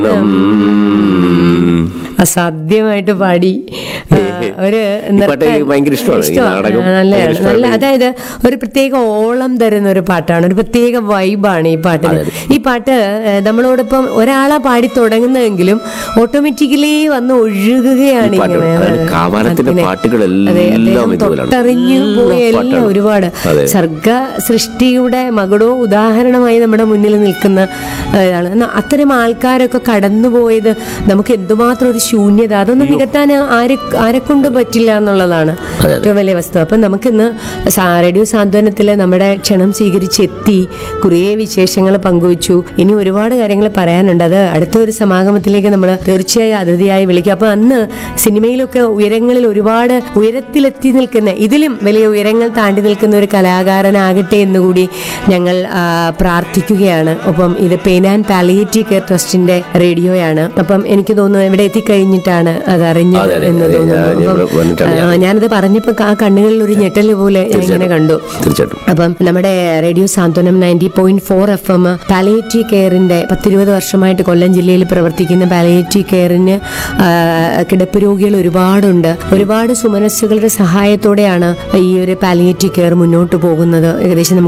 ഉം. അസാധ്യമായിട്ട് പാടി ആ, ഒരു ഈ പാട്ട് എനിക്ക് ഭയങ്കര ഇഷ്ടമാണ്. ഈ ഇഷ്ടമാണ്. നാടകം നല്ല ഭയങ്കര ഇഷ്ടമാണ്. നല്ല അതായത് ഒരു പ്രത്യേക ഓളം തരുന്ന ഒരു പാട്ടാണ് ഒരു പ്രത്യേക വൈബാണ് ഈ പാട്ടിന് ഈ പാട്ട് ഏ, നമ്മളോടൊപ്പം ഒരാളാ പാടി തുടങ്ങുന്നതെങ്കിലും ഓട്ടോമാറ്റിക്കലി വന്ന് ഒഴുകുകയാണ് ഈ പാട്ട് ഇങ്ങനെ അതാണ് കാവാലത്തിന്റെ അതിനെ- പാട്ടുകളെല്ലാം അതെ, അദ്ദേഹം ഇതുപോലാണ്. തൊട്ടറിഞ്ഞു പോയ എല്ലാം എല്ലാം പാട്ടാണ്. ഒരുപാട് അതെ. സർഗ സൃഷ്ടിയുടെ മകുടോ ഉദാഹരണമായി നമ്മുടെ മുന്നിൽ നിൽക്കുന്ന ഏഹ്, ഇതാണ് എന്നാ അത്തരം ആൾക്കാരൊക്കെ കടന്നുപോയത് നമുക്ക് എന്തുമാത്രം ഒരു ശൂന്യത അതൊന്നും നികത്താൻ ആരെ ആരെ കൊണ്ട് പറ്റില്ല എന്നുള്ളതാണ് ഏറ്റവും വലിയ വസ്തു അപ്പം നമുക്കിന്ന് സാ- റേഡിയോ സാന്ത്വനത്തില് നമ്മുടെ ക്ഷണം സ്വീകരിച്ചെത്തി കുറേ വിശേഷങ്ങൾ പങ്കുവച്ചു ഇനി ഒരുപാട് കാര്യങ്ങൾ പറയാനുണ്ട് അത് അടുത്ത ഒരു സമാഗമത്തിലേക്ക് നമ്മൾ തീർച്ചയായും അതിഥിയായി വിളിക്കും അപ്പൊ അന്ന് സിനിമയിലൊക്കെ ഉയരങ്ങളിൽ ഒരുപാട് ഉയരത്തിലെത്തി നിൽക്കുന്ന ഇതിലും വലിയ ഉയരങ്ങൾ താണ്ടി നിൽക്കുന്ന ഒരു കലാകാരനാകട്ടെ എന്നുകൂടി ഞങ്ങൾ ആ, പ്രാർത്ഥിക്കുകയാണ് ഒപ്പം ഇത് പെയിൻ ആൻഡ് പാലിയേറ്റീവ് കെയർ ട്രസ്റ്റിന്റെ റേഡിയോയാണ് അപ്പം എനിക്ക് തോന്നുന്നു ഇവിടെ എത്തിക്കഴിഞ്ഞിട്ടാണ് അത് അറിഞ്ഞത് അതെ, അതെ, എന്ന് അതെ. തോന്നുന്നു ഞാൻ ഇവിടെ അപ്പം, വന്നിട്ടാണ് ആ, ഞാനത് പറഞ്ഞപ്പോ ആ കണ്ണുകളിൽ ഒരു ഞെട്ടല് പോലെ ഞാൻ ഇങ്ങനെ കണ്ടു തീർച്ചയായിട്ടും അപ്പം നമ്മുടെ radio Santhwanam ninety point four F M palliative കെയറിന്റെ പത്തിരുപത് വർഷമായിട്ട് കൊല്ലം ജില്ലയിൽ പ്രവർത്തിക്കുന്ന പാലിയേറ്റീവ് കെയറിന് ആ, കിടപ്പ് രോഗികൾ ഒരുപാടുണ്ട് ഒരുപാട് സുമനസ്സുകളുടെ സഹായത്തോടെയാണ് ഈ ഒരു പാലിയേറ്റീവ് കെയർ മുന്നോട്ട് പോകുന്നത് ഏകദേശം നമുക്ക്